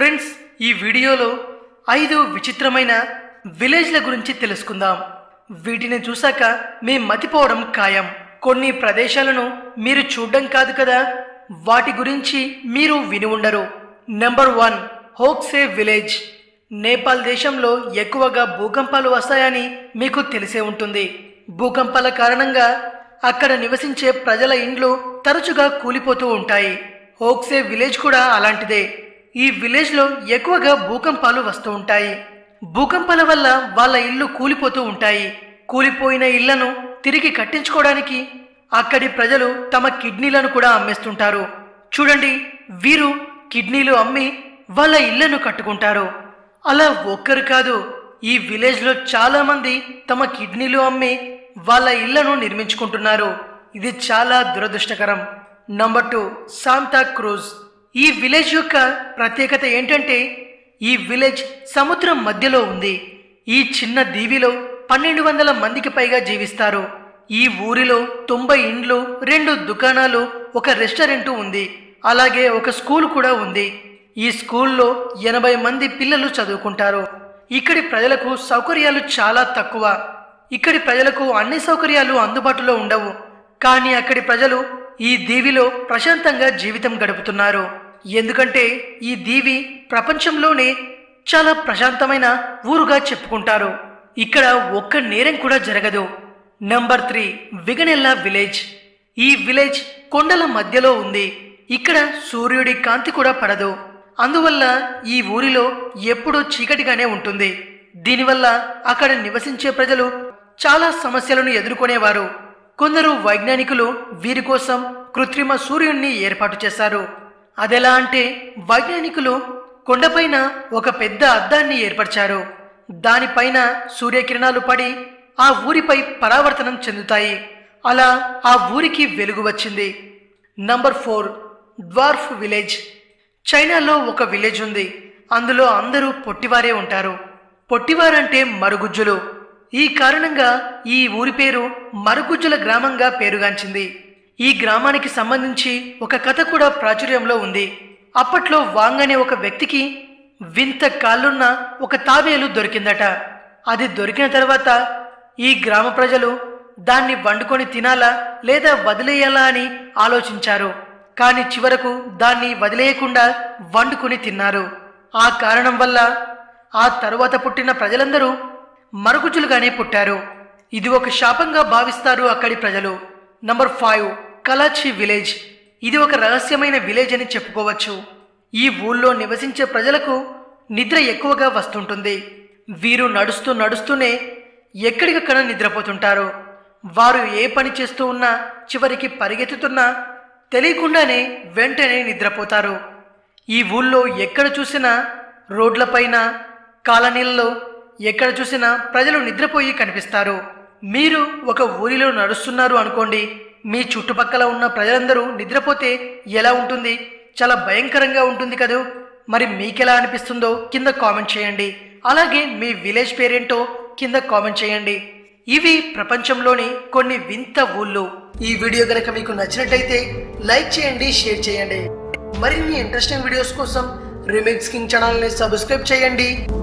friends ఈ వీడియోలో ఐదు విచిత్రమైన విలేజ్ల గురించి తెలుసుకుందాం వీటిని చూశాక మీ మతిపోవడం ఖాయం కొన్ని ప్రదేశాలను మీరు చూడడం కాదు కదా వాటి గురించి మీరు విని ఉండరు number one Hokse village Nepal దేశంలో ఎక్కువగా భూకంపాలు వస్తాయని మీకు తెలిసే ఉంటుంది భూకంపాల కారణంగా అక్కడ నివసించే ప్రజల ఇండ్లు తరచుగా కూలిపోతూ ఉంటాయి హోక్సే విలేజ్ కూడా అలాంటిదే ఈ విలేజ్లో ఎక్కువగా భూకంపాలు వస్తూ ఉంటాయి భూకంపాల వల్ల వాళ్ళ ఇల్లు కూలిపోతూ ఉంటాయి కూలిపోయిన ఇళ్లను తిరిగి కట్టించుకోవడానికి అక్కడి ప్రజలు తమ కిడ్నీలను కూడా అమ్మేస్తుంటారు చూడండి వీరు కిడ్నీలు అమ్మి వాళ్ళ ఇళ్లను కట్టుకుంటారు అలా ఒక్కరు కాదు ఈ విలేజ్లో చాలా మంది తమ కిడ్నీలు అమ్మి వాళ్ళ ఇళ్లను నిర్మించుకుంటున్నారు ఇది చాలా దురదృష్టకరం నంబర్ టూ శాంతా క్రూజ్ ఈ విలేజ్ యొక్క ప్రత్యేకత ఏంటంటే ఈ విలేజ్ సముద్రం మధ్యలో ఉంది ఈ చిన్న దీవిలో పన్నెండు వందల మందికి పైగా జీవిస్తారు ఈ ఊరిలో తొంభై ఇండ్లు రెండు దుకాణాలు ఒక రెస్టారెంట్ ఉంది అలాగే ఒక స్కూల్ కూడా ఉంది ఈ స్కూల్లో ఎనభై మంది పిల్లలు చదువుకుంటారు ఇక్కడి ప్రజలకు సౌకర్యాలు చాలా తక్కువ ఇక్కడి ప్రజలకు అన్ని సౌకర్యాలు అందుబాటులో ఉండవు కానీ అక్కడి ప్రజలు ఈ దీవిలో ప్రశాంతంగా జీవితం గడుపుతున్నారు ఎందుకంటే ఈ దీవి ప్రపంచంలోనే చాలా ప్రశాంతమైన ఊరుగా చెప్పుకుంటారు ఇక్కడ ఒక్క నేరం కూడా జరగదు నంబర్ త్రీ విగనెల్లా విలేజ్ ఈ విలేజ్ కొండల మధ్యలో ఉంది ఇక్కడ సూర్యుడి కాంతి కూడా పడదు అందువల్ల ఈ ఊరిలో ఎప్పుడూ చీకటిగానే ఉంటుంది దీనివల్ల అక్కడ నివసించే ప్రజలు చాలా సమస్యలను ఎదుర్కొనేవారు కొందరు వైజ్ఞానికులు వీరి కోసం కృత్రిమ సూర్యుణ్ణి ఏర్పాటు చేశారు అదెలా అంటే వైజ్ఞానికులు కొండపైన ఒక పెద్ద అద్దాన్ని ఏర్పరిచారు దానిపైన సూర్యకిరణాలు పడి ఆ ఊరిపై పరావర్తనం చెందుతాయి అలా ఆ ఊరికి వెలుగు వచ్చింది నంబర్ ఫోర్ డ్వార్ఫ్ విలేజ్ చైనాలో ఒక విలేజ్ ఉంది అందులో అందరూ పొట్టివారే ఉంటారు పొట్టివారంటే మరుగుజ్జులు ఈ కారణంగా ఈ ఊరి పేరు మరుగుజ్జుల గ్రామంగా పేరుగాంచింది ఈ గ్రామానికి సంబంధించి ఒక కథ కూడా ప్రాచుర్యంలో ఉంది అప్పట్లో వాంగ్ అనే ఒక వ్యక్తికి వింత కాళ్ళున్న ఒక తాబేలు దొరికిందట అది దొరికిన తర్వాత ఈ గ్రామ ప్రజలు దాన్ని వండుకొని తినాలా లేదా వదిలేయాలా అని ఆలోచించారు కానీ చివరకు దాన్ని వదిలేయకుండా వండుకొని తిన్నారు ఆ కారణం వల్ల ఆ తరువాత పుట్టిన ప్రజలందరూ మరుగుజ్జులుగానే పుట్టారు ఇది ఒక శాపంగా భావిస్తారు అక్కడి ప్రజలు నంబర్ ఫైవ్ కలాచి విలేజ్ ఇది ఒక రహస్యమైన విలేజ్ అని చెప్పుకోవచ్చు ఈ ఊళ్ళో నివసించే ప్రజలకు నిద్ర ఎక్కువగా వస్తుంటుంది వీరు నడుస్తూ నడుస్తూనే ఎక్కడికక్కడ నిద్రపోతుంటారు వారు ఏ పని చేస్తూ ఉన్నా చివరికి పరిగెత్తుతున్నా తెలియకుండానే వెంటనే నిద్రపోతారు ఈ ఊళ్ళో ఎక్కడ చూసినా రోడ్లపైన కాలనీలలో ఎక్కడ చూసినా ప్రజలు నిద్రపోయి కనిపిస్తారు మీరు ఒక ఊరిలో నడుస్తున్నారు అనుకోండి మీ చుట్టుపక్కల ఉన్న ప్రజలందరూ నిద్రపోతే ఎలా ఉంటుంది చాలా భయంకరంగా ఉంటుంది కదూ మరి మీకెలా అనిపిస్తుందో కింద కామెంట్ చేయండి అలాగే మీ విలేజ్ పేరేంటో కింద కామెంట్ చేయండి ఇవి ప్రపంచంలోని కొన్ని వింత ఊళ్ళు ఈ వీడియో గనక మీకు నచ్చినట్టయితే లైక్ చేయండి షేర్ చేయండి మరిన్ని ఇంట్రెస్టింగ్ వీడియోస్ కోసం రిమిక్స్ కింగ్ ఛానల్ని సబ్స్క్రైబ్ చేయండి